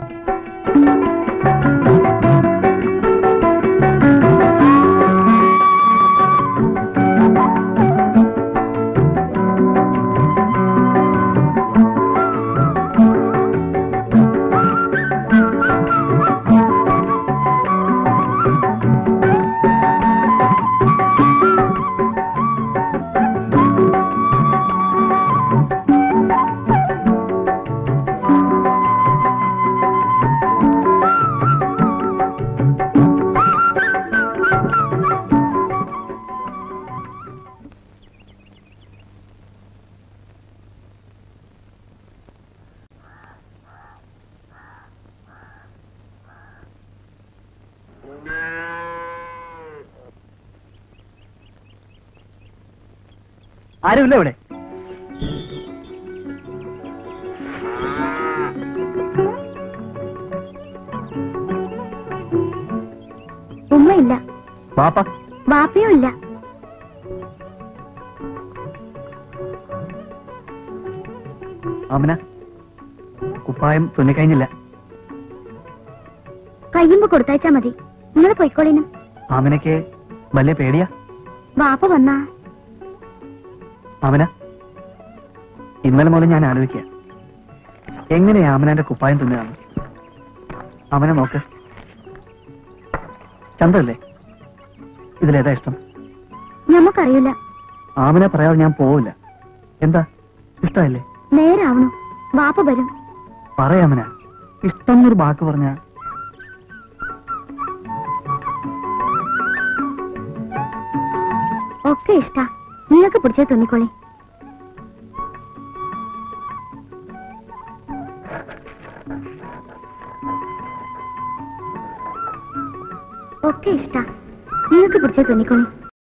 ആരുമില്ല ഇവിടെ ഉമ്മയില്ല പാപ്പ വാപ്പയും ഇല്ല ആമന കുപ്പായം തുന്നിക്കഴിഞ്ഞില്ല കയ്യുമ്പോ കൊടുത്തയച്ചാ മതി നിങ്ങൾ പൊയ്ക്കോളിനും ആമനക്ക് വലിയ പേടിയാ വാപ്പ വന്നാ ആമന ഇന്നലെ മുതൽ ഞാൻ ആലോചിക്കുക എങ്ങനെയാ ആമനന്റെ കുപ്പായം തുന്നുകയാണ് ആമന നോക്ക് ചന്തല്ലേ ഇതിലേതാ ഇഷ്ടം ഞമ്മക്കറിയില്ല ആമനെ പറയാതെ ഞാൻ പോവില്ല എന്താ ഇഷ്ടമല്ലേ നേരാവണു വാപ്പ വരും പറയാമന ഇഷ്ടം എന്നൊരു വാക്ക് പറഞ്ഞ ഒക്കെ ഇഷ്ടാ നിങ്ങൾക്ക് പിടിച്ചേ തുന്നിക്കോളി ഒക്കെ ഇഷ്ടാ നിങ്ങൾക്ക് പിടിച്ചേ തുന്നിക്കോളി